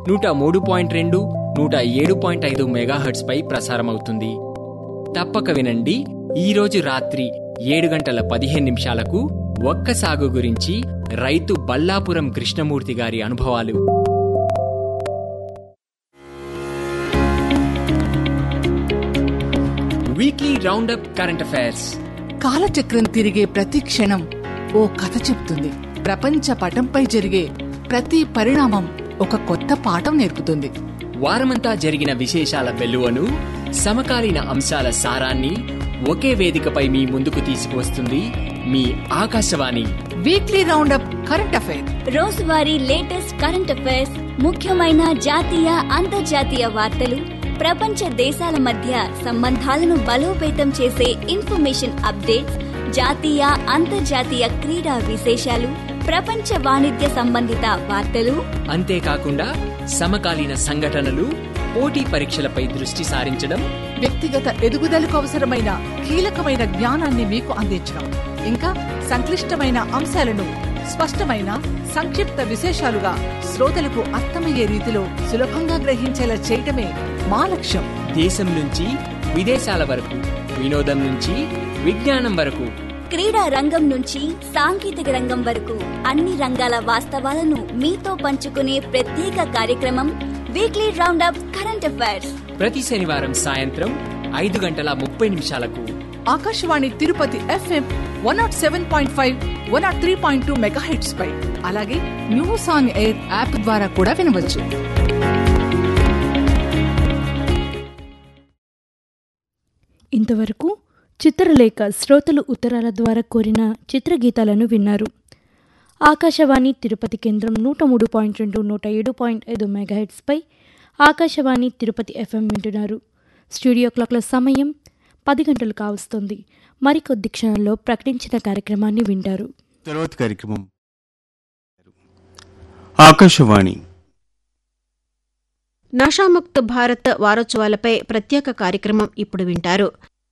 నూట మూడు పాయింట్ రెండు నూట ఏడు పాయింట్ ఐదు మెగాహెర్ట్స్ పై ప్రసారమవుతుంది తప్పక వినండి ఈ రోజు రాత్రి ఏడు గంటల పదిహేను నిమిషాలకు ఒక్క సాగు గురించి రైతు బల్లాపురం కృష్ణమూర్తి గారి అనుభవాలు వీక్లీ రౌండప్ కరెంట్ అఫైర్స్ కాలచక్రం తిరిగే ప్రతి క్షణం ఓ కథ చెప్తుంది ప్రపంచ పటంపై జరిగే ప్రతి పరిణామం ఒక కొత్త పాఠం నేర్పుతుంది వారమంతా జరిగిన విశేషాల వెలువను సమకాలీన అంశాల సారాన్ని ఒకే వేదికపై మీ ముందుకు తీసుకువస్తుంది మీ Akashvani weekly roundup current affair రోజువారీ లేటెస్ట్ కరెంట్ అఫైర్స్ ముఖ్యమైన జాతీయ అంతర్జాతీయ వార్తలు ప్రపంచ దేశాల మధ్య సంబంధాలను బలోపేతం చేసే ఇన్ఫర్మేషన్ అప్డేట్స్ జాతీయ అంతర్జాతీయ క్రీడా విశేషాలు ప్రపంచ వాణిజ్య సంబంధిత వార్తలు అంతేకాకుండా సమకాలీన సంఘటనలు పోటీ పరీక్షలపై దృష్టి సారించడం వ్యక్తిగత ఎదుగుదలకు అవసరమైన కీలకమైన జ్ఞానాన్ని మీకు అందించడం ఇంకా సంక్లిష్టమైన అంశాలను స్పష్టమైన సంక్షిప్త విశేషాలుగా శ్రోతలకు అర్థమయ్యే రీతిలో సులభంగా గ్రహించేలా చేయటమే మా లక్ష్యం దేశం నుంచి విదేశాల వరకు వినోదం నుంచి విజ్ఞానం వరకు క్రీడా రంగం నుంచి సాంకేతిక రంగం వరకు అన్ని రంగాల వాస్తవాలను మీతో పంచుకునే ప్రత్యేక కార్యక్రమం వీక్లీ రౌండప్ కరెంట్ అఫైర్స్ ప్రతి శనివారం సాయంత్రం ఐదు గంటల ముప్పై నిమిషాలకు Akashvani Tirupati FM one nought seven point five one nought three point two megahertz పై అలాగే న్యూస్ ఆన్ ఎయిర్ యాప్ ద్వారా కూడా వినవచ్చు ఇంతవరకు చిత్రలేఖ శ్రోతలు ఉత్తరాల ద్వారా కోరిన చిత్రగీతాలను విన్నారు ఆకాశవాణి తిరుపతి కేంద్రం నూట మూడు పాయింట్ రెండు నూట ఏడు పాయింట్ ఐదు మెగాహెట్స్పై ఆకాశవాణి తిరుపతి ఎఫ్ఎం వింటున్నారు స్టూడియో క్లాక్ల సమయం పది గంటలు కావస్తుంది మరికొద్ది క్షణాల్లో ప్రకటించిన కార్యక్రమాన్ని వింటారు తర్వాత కార్యక్రమం ఆకాశవాణి నషాముక్త్ భారత్ వారోత్సవాలపై ప్రత్యేక కార్యక్రమం ఇప్పుడు వింటారు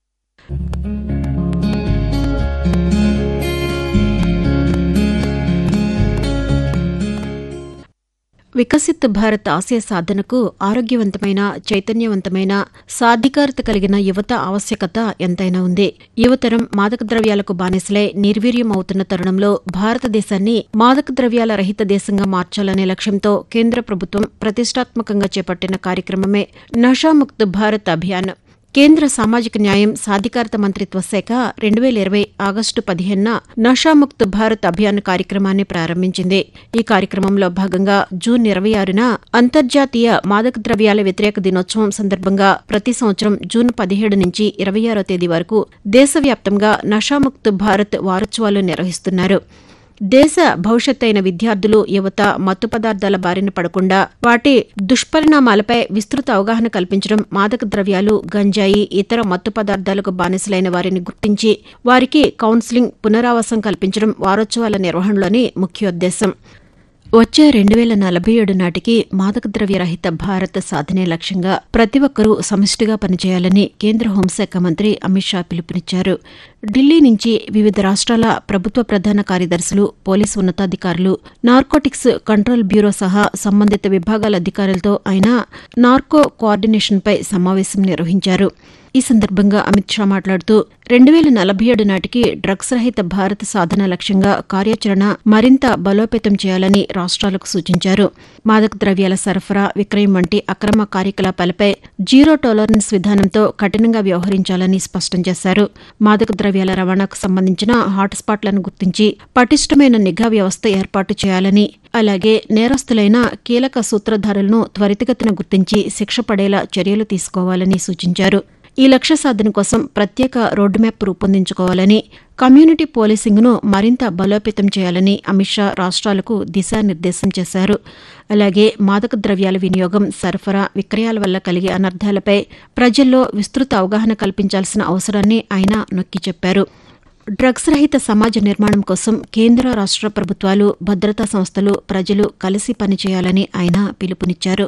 వికసిత్ భారత్ ఆశయ సాధనకు ఆరోగ్యవంతమైన చైతన్యవంతమైన సాధికారత కలిగిన యువత ఆవశ్యకత ఎంతైనా ఉంది యువతరం మాదక ద్రవ్యాలకు బానిసలై నిర్వీర్యం అవుతున్న తరుణంలో భారతదేశాన్ని మాదక ద్రవ్యాల రహిత దేశంగా మార్చాలనే లక్ష్యంతో కేంద్ర ప్రభుత్వం ప్రతిష్టాత్మకంగా చేపట్టిన కార్యక్రమమే నషాముక్త్ భారత్ అభియాన్ కేంద్ర సామాజిక న్యాయం సాధికారత మంత్రిత్వ శాఖ రెండు వేల ఇరవై ఆగస్టు పదిహేనున నషాముక్త్ భారత్ అభియాన్ కార్యక్రమాన్ని ప్రారంభించింది ఈ కార్యక్రమంలో భాగంగా జూన్ ఇరవై ఆరున అంతర్జాతీయ మాదక ద్రవ్యాల వ్యతిరేక దినోత్సవం సందర్భంగా ప్రతి సంవత్సరం జూన్ పదిహేడు నుంచి ఇరవై ఆరో తేదీ వరకు దేశవ్యాప్తంగా నషాముక్త్ భారత్ వారోత్సవాలు నిర్వహిస్తున్నారు దేశ భవిష్యత్ అయిన విద్యార్థులు యువత మత్తు పదార్థాల బారిన పడకుండా వాటి దుష్పరిణామాలపై విస్తృత అవగాహన కల్పించడం మాదక ద్రవ్యాలు గంజాయి ఇతర మత్తు పదార్థాలకు బానిసలైన వారిని గుర్తించి వారికి కౌన్సిలింగ్ పునరావాసం కల్పించడం వారోత్సవాల నిర్వహణలోని ముఖ్యోద్దేశం వచ్చే రెండు వేల నలభై ఏడు నాటికి మాదక ద్రవ్య రహిత భారత్ సాధనే లక్ష్యంగా ప్రతి ఒక్కరూ సమిష్టిగా పనిచేయాలని కేంద్ర హోంశాఖ మంత్రి అమిత్ షా పిలుపునిచ్చారు ఢిల్లీ నుంచి వివిధ రాష్ట్రాల ప్రభుత్వ ప్రధాన కార్యదర్శులు పోలీసు ఉన్నతాధికారులు నార్కోటిక్స్ కంట్రోల్ బ్యూరో సహా సంబంధిత విభాగాల అధికారులతో ఆయన నార్కో కోఆర్డినేషన్పై సమావేశం నిర్వహించారు ఈ సందర్భంగా అమిత్ షా మాట్లాడుతూ రెండు వేల నలభై ఏడు నాటికి డ్రగ్స్ రహిత భారత్ సాధన లక్ష్యంగా కార్యాచరణ మరింత బలోపేతం చేయాలని రాష్ట్రాలకు సూచించారు మాదక ద్రవ్యాల సరఫరా విక్రయం వంటి అక్రమ కార్యకలాపాలపై జీరో టాలరెన్స్ విధానంతో కఠినంగా వ్యవహరించాలని స్పష్టం చేశారు మాదక ద్రవ్యాల రవాణాకు సంబంధించిన హాట్స్పాట్లను గుర్తించి పటిష్టమైన నిఘా వ్యవస్థ ఏర్పాటు చేయాలని అలాగే నేరస్తులైన కీలక సూత్రధారులను త్వరితగతిన గుర్తించి శిక్ష పడేలా చర్యలు తీసుకోవాలని సూచించారు ఈ లక్ష్య సాధన కోసం ప్రత్యేక రోడ్డు మ్యాప్ రూపొందించుకోవాలని కమ్యూనిటీ పోలీసింగ్ను మరింత బలోపేతం చేయాలని అమిత్ షా రాష్ట్రాలకు దిశానిర్దేశం చేశారు అలాగే మాదక ద్రవ్యాల వినియోగం సరఫరా విక్రయాల వల్ల కలిగే అనర్థాలపై ప్రజల్లో విస్తృత అవగాహన కల్పించాల్సిన అవసరాన్ని ఆయన నొక్కి చెప్పారు డ్రగ్స్ రహిత సమాజ నిర్మాణం కోసం కేంద్ర రాష్ట్ర ప్రభుత్వాలు భద్రతా సంస్థలు ప్రజలు కలిసి పనిచేయాలని ఆయన పిలుపునిచ్చారు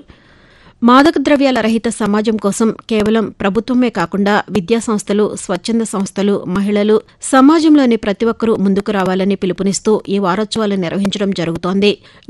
మాదక ద్రవ్యాల రహిత సమాజం కోసం కేవలం ప్రభుత్వమే కాకుండా విద్యా సంస్థలు స్వచ్ఛంద సంస్థలు మహిళలు సమాజంలోని ప్రతి ఒక్కరూ ముందుకు రావాలని పిలుపునిస్తూ ఈ వారోత్సవాలు నిర్వహించడం జరుగుతోంది